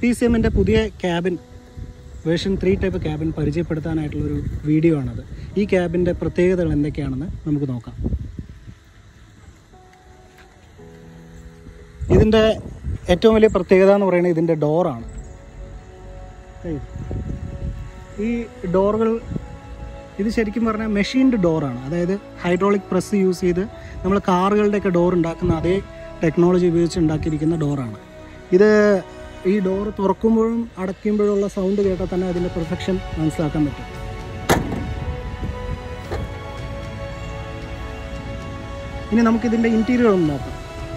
T C എമ്മിൻ്റെ പുതിയ cabin version three type cabin പരിചയപ്പെടുത്താനായിട്ടുള്ളൊരു വീഡിയോ ആണത് ഈ ക്യാബിൻ്റെ പ്രത്യേകതകൾ എന്തൊക്കെയാണെന്ന് നമുക്ക് നോക്കാം ഇതിൻ്റെ ഏറ്റവും വലിയ പ്രത്യേകത എന്ന് പറയുന്നത് ഇതിൻ്റെ ഡോറാണ് ഈ ഡോറുകൾ ഇത് ശരിക്കും പറഞ്ഞാൽ മെഷീൻഡ് ഡോറാണ് അതായത് ഹൈഡ്രോളിക് പ്രസ് യൂസ് ചെയ്ത് നമ്മൾ കാറുകളുടെയൊക്കെ ഡോർ ഉണ്ടാക്കുന്ന അതേ ടെക്നോളജി ഉപയോഗിച്ച് ഉണ്ടാക്കിയിരിക്കുന്ന ഡോറാണ് ഇത് ഈ ഡോർ തുറക്കുമ്പോഴും അടയ്ക്കുമ്പോഴുള്ള സൗണ്ട് കേട്ടാൽ തന്നെ അതിൻ്റെ പെർഫെക്ഷൻ മനസ്സിലാക്കാൻ പറ്റും ഇനി നമുക്കിതിൻ്റെ ഇൻറ്റീരിയർ ഒന്ന് നോക്കാം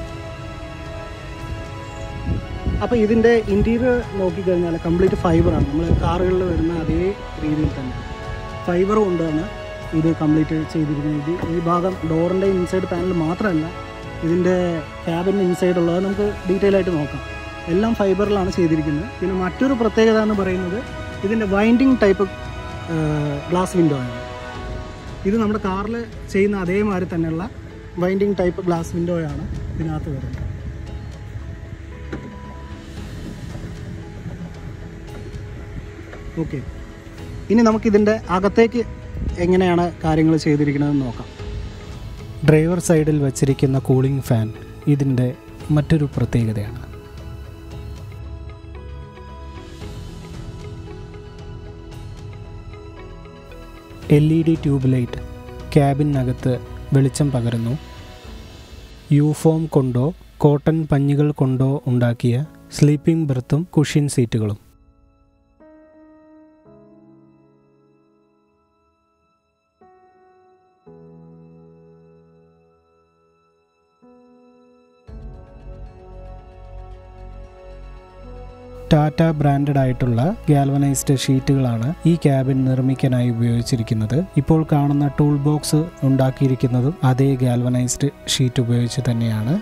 അപ്പോൾ ഇതിൻ്റെ ഇൻറ്റീരിയർ നോക്കിക്കഴിഞ്ഞാൽ കംപ്ലീറ്റ് ഫൈബറാണ് നമ്മൾ കാറുകളിൽ വരുന്ന അതേ രീതിയിൽ തന്നെ ഫൈബർ കൊണ്ടാണ് ഇത് കംപ്ലീറ്റ് ചെയ്തിരിക്കുന്നത് ഇത് ഈ ഭാഗം ഡോറിൻ്റെ ഇൻസൈഡ് പാനൽ മാത്രമല്ല ഇതിൻ്റെ ക്യാബിൻ്റെ ഇൻസൈഡ് ഉള്ളത് നമുക്ക് ഡീറ്റെയിൽ ആയിട്ട് നോക്കാം എല്ലാം ഫൈബറിലാണ് ചെയ്തിരിക്കുന്നത് പിന്നെ മറ്റൊരു പ്രത്യേകത എന്ന് പറയുന്നത് ഇതിൻ്റെ വൈൻഡിങ് ടൈപ്പ് ഗ്ലാസ് വിൻഡോ ആണ് ഇത് നമ്മുടെ കാറിൽ ചെയ്യുന്ന അതേമാതിരി തന്നെയുള്ള വൈൻഡിങ് ടൈപ്പ് ഗ്ലാസ് വിൻഡോയാണ് ഇതിനകത്ത് വരുന്നത് ഓക്കെ ഇനി നമുക്കിതിൻ്റെ അകത്തേക്ക് എങ്ങനെയാണ് കാര്യങ്ങൾ ചെയ്തിരിക്കുന്നതെന്ന് നോക്കാം ഡ്രൈവർ സൈഡിൽ വച്ചിരിക്കുന്ന കൂളിംഗ് ഫാൻ ഇതിൻ്റെ മറ്റൊരു പ്രത്യേകതയാണ് L E D tube light ക്യാബിനകത്ത് വെളിച്ചം പകരുന്നു യൂഫോം കൊണ്ടോ കോട്ടൺ പഞ്ഞികൾ കൊണ്ടോ ഉണ്ടാക്കിയ സ്ലീപ്പിംഗ് ബെർത്തും കുഷ്യൻ സീറ്റുകളും ടാറ്റ ബ്രാൻഡഡ് ആയിട്ടുള്ള ഗാൽവനൈസ്ഡ് ഷീറ്റുകളാണ് ഈ ക്യാബിൻ നിർമ്മിക്കാനായി ഉപയോഗിച്ചിരിക്കുന്നത് ഇപ്പോൾ കാണുന്ന ടൂൾ ബോക്സ് ഉണ്ടാക്കിയിരിക്കുന്നതും അതേ ഗാൽവനൈസ്ഡ് ഷീറ്റ് ഉപയോഗിച്ച് തന്നെയാണ്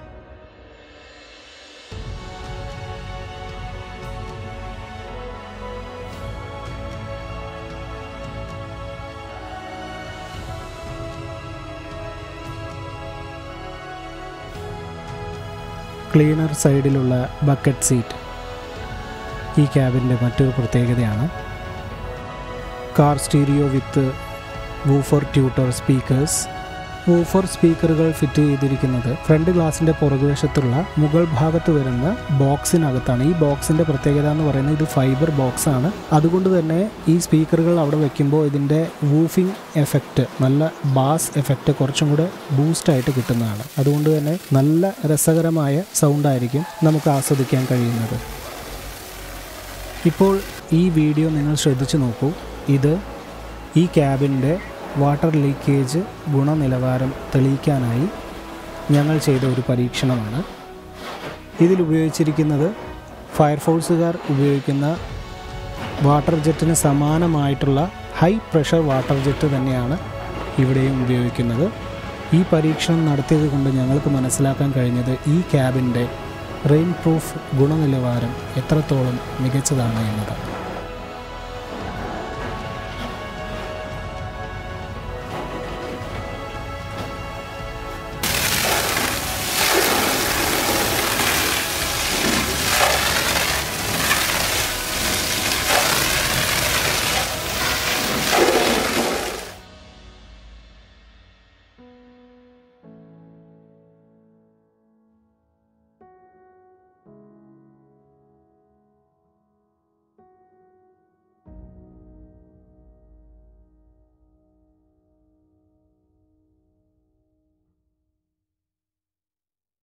ക്ലീനർ സൈഡിലുള്ള ബക്കറ്റ് സീറ്റ് ഈ ക്യാബിൻ്റെ മറ്റൊരു പ്രത്യേകതയാണ് car stereo with woofer tweeter speakers woofer സ്പീക്കറുകൾ ഫിറ്റ് ചെയ്തിരിക്കുന്നത് ഫ്രണ്ട് ഗ്ലാസിൻ്റെ പുറകുവശത്തുള്ള മുകൾ ഭാഗത്ത് വരുന്ന ബോക്സിനകത്താണ് ഈ ബോക്സിൻ്റെ പ്രത്യേകത എന്ന് പറയുന്നത് ഇത് ഫൈബർ ബോക്സ് ആണ് അതുകൊണ്ട് തന്നെ ഈ സ്പീക്കറുകൾ അവിടെ വെക്കുമ്പോൾ ഇതിൻ്റെ വൂഫിംഗ് എഫക്റ്റ് നല്ല ബാസ് എഫക്റ്റ് കുറച്ചും കൂടെ ബൂസ്റ്റായിട്ട് കിട്ടുന്നതാണ് അതുകൊണ്ട് തന്നെ നല്ല രസകരമായ സൗണ്ടായിരിക്കും നമുക്ക് ആസ്വദിക്കാൻ കഴിയുന്നത് ഇപ്പോൾ ഈ വീഡിയോ നിങ്ങൾ ശ്രദ്ധിച്ചു നോക്കൂ ഇത് ഈ ക്യാബിൻ്റെ വാട്ടർ ലീക്കേജ് ഗുണനിലവാരം തെളിയിക്കാനായി ഞങ്ങൾ ചെയ്ത ഒരു പരീക്ഷണമാണ് ഇതിൽ ഉപയോഗിച്ചിരിക്കുന്നത് ഫയർഫോഴ്സുകാർ ഉപയോഗിക്കുന്ന വാട്ടർ ജെറ്റിന് സമാനമായിട്ടുള്ള ഹൈ പ്രഷർ വാട്ടർ ജെറ്റ് തന്നെയാണ് ഇവിടെയും ഉപയോഗിക്കുന്നത് ഈ പരീക്ഷണം നടത്തിയത് കൊണ്ട് ഞങ്ങൾക്ക് മനസ്സിലാക്കാൻ കഴിഞ്ഞത് ഈ ക്യാബിൻ്റെ റെയിൻ പ്രൂഫ് ഗുണനിലവാരം എത്രത്തോളം മികച്ചതാണ് എന്നതാണ്